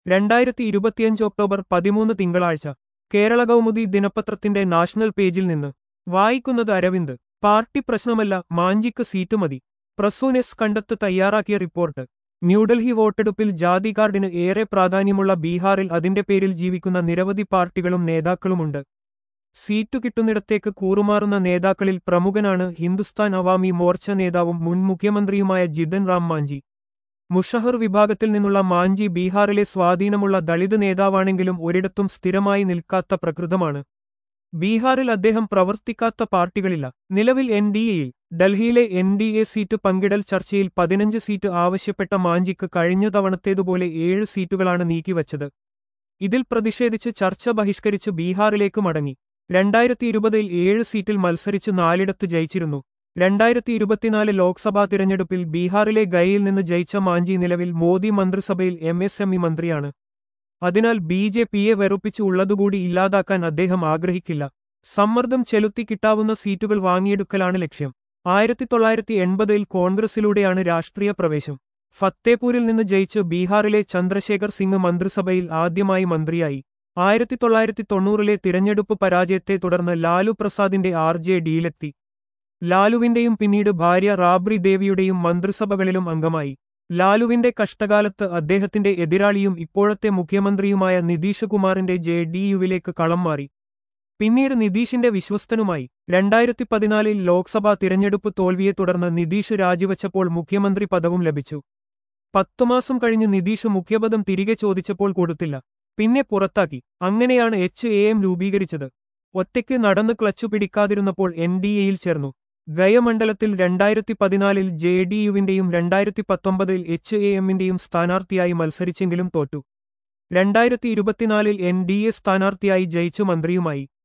രണ്ടായിരത്തി ഇരുപത്തിയഞ്ച് ഒക്ടോബർ പതിമൂന്ന് തിങ്കളാഴ്ച കേരള കൗമുദി ദിനപത്രത്തിന്റെ നാഷണൽ പേജിൽ നിന്ന് വായിക്കുന്നത് അരവിന്ദ് പാർട്ടി പ്രശ്നമല്ല മാഞ്ചിക്ക് സീറ്റ് മതി പ്രസൂനെസ് കണ്ടെത്ത് തയ്യാറാക്കിയ റിപ്പോർട്ട് ന്യൂഡൽഹി വോട്ടെടുപ്പിൽ ജാതി കാർഡിന് ഏറെ പ്രാധാന്യമുള്ള ബീഹാറിൽ അതിന്റെ പേരിൽ ജീവിക്കുന്ന നിരവധി പാർട്ടികളും നേതാക്കളുമുണ്ട് സീറ്റു കിട്ടുന്നിടത്തേക്ക് കൂറുമാറുന്ന നേതാക്കളിൽ പ്രമുഖനാണ് ഹിന്ദുസ്ഥാൻ അവാമി മോർച്ച നേതാവും മുൻ മുഖ്യമന്ത്രിയുമായ ജിതൻ റാം മാഞ്ചി മുഷഹർ വിഭാഗത്തിൽ നിന്നുള്ള മാഞ്ചി ബീഹാറിലെ സ്വാധീനമുള്ള ദളിത് നേതാവാണെങ്കിലും ഒരിടത്തും സ്ഥിരമായി നിൽക്കാത്ത പ്രകൃതമാണ് ബീഹാറിൽ അദ്ദേഹം പ്രവർത്തിക്കാത്ത പാർട്ടികളില്ല നിലവിൽ എൻ ഡി എയിൽ ഡൽഹിയിലെ എൻ ഡി എ സീറ്റ് പങ്കിടൽ ചർച്ചയിൽ പതിനഞ്ച് സീറ്റ് ആവശ്യപ്പെട്ട മാഞ്ചിക്ക് കഴിഞ്ഞ തവണത്തേതുപോലെ ഏഴ് സീറ്റുകളാണ് നീക്കിവച്ചത് ഇതിൽ പ്രതിഷേധിച്ച് ചർച്ച ബഹിഷ്കരിച്ച് ബീഹാറിലേക്ക് മടങ്ങി രണ്ടായിരത്തി ഇരുപതിൽ ഏഴ് സീറ്റിൽ മത്സരിച്ച് നാലിടത്ത് ജയിച്ചിരുന്നു രണ്ടായിരത്തി ഇരുപത്തിനാല് ലോക്സഭാ തിരഞ്ഞെടുപ്പിൽ ബീഹാറിലെ ഗയയിൽ നിന്ന് ജയിച്ച മാഞ്ചി നിലവിൽ മോദി മന്ത്രിസഭയിൽ എം എസ് എം ഇ മന്ത്രിയാണ് അതിനാൽ ബി ജെ പിയെ വെറുപ്പിച്ച് ഉള്ളതുകൂടി ഇല്ലാതാക്കാൻ അദ്ദേഹം ആഗ്രഹിക്കില്ല സമ്മർദ്ദം ചെലുത്തി കിട്ടാവുന്ന സീറ്റുകൾ വാങ്ങിയെടുക്കലാണ് ലക്ഷ്യം ആയിരത്തി തൊള്ളായിരത്തി എൺപതിൽ കോൺഗ്രസിലൂടെയാണ് രാഷ്ട്രീയ പ്രവേശം ഫത്തേപൂരിൽ നിന്ന് ജയിച്ച് ബീഹാറിലെ ചന്ദ്രശേഖർ സിംഗ് മന്ത്രിസഭയിൽ ആദ്യമായി മന്ത്രിയായി ആയിരത്തി തൊള്ളായിരത്തി തൊണ്ണൂറിലെ തിരഞ്ഞെടുപ്പ് പരാജയത്തെ തുടർന്ന് ലാലു പ്രസാദിന്റെ ആർ ജെ ഡിയിലെത്തി ലാലുവിന്റെയും പിന്നീട് ഭാര്യ റാബ്രി ദേവിയുടെയും മന്ത്രിസഭകളിലും അംഗമായി ലാലുവിന്റെ കഷ്ടകാലത്ത് അദ്ദേഹത്തിന്റെ എതിരാളിയും ഇപ്പോഴത്തെ മുഖ്യമന്ത്രിയുമായ നിതീഷ് കുമാറിന്റെ ജെ ഡി യുവിലേക്ക് കളം മാറി പിന്നീട് നിതീഷിന്റെ വിശ്വസ്തനുമായി രണ്ടായിരത്തി പതിനാലിൽ ലോക്സഭാ തിരഞ്ഞെടുപ്പ് തോൽവിയെ തുടർന്ന് നിതീഷ് രാജിവച്ചപ്പോൾ മുഖ്യമന്ത്രി പദവും ലഭിച്ചു പത്തുമാസം കഴിഞ്ഞ് നിതീഷ് മുഖ്യപദം തിരികെ ചോദിച്ചപ്പോൾ കൊടുത്തില്ല പിന്നെ പുറത്താക്കി അങ്ങനെയാണ് എച്ച് എ എം രൂപീകരിച്ചത് ഒറ്റയ്ക്ക് നടന്ന് ക്ലച്ചു പിടിക്കാതിരുന്നപ്പോൾ എൻ ഡി എയിൽ ചേർന്നു ഗയമണ്ഡലത്തിൽ രണ്ടായിരത്തി പതിനാലിൽ ജെ ഡി യുവിന്റെയും രണ്ടായിരത്തി പത്തൊമ്പതിൽ എച്ച് എ എമ്മിന്റെയും സ്ഥാനാർത്ഥിയായി മത്സരിച്ചെങ്കിലും തോറ്റു രണ്ടായിരത്തി ഇരുപത്തിനാലിൽ എൻ ഡി എ സ്ഥാനാർത്ഥിയായി ജയിച്ചു മന്ത്രിയുമായി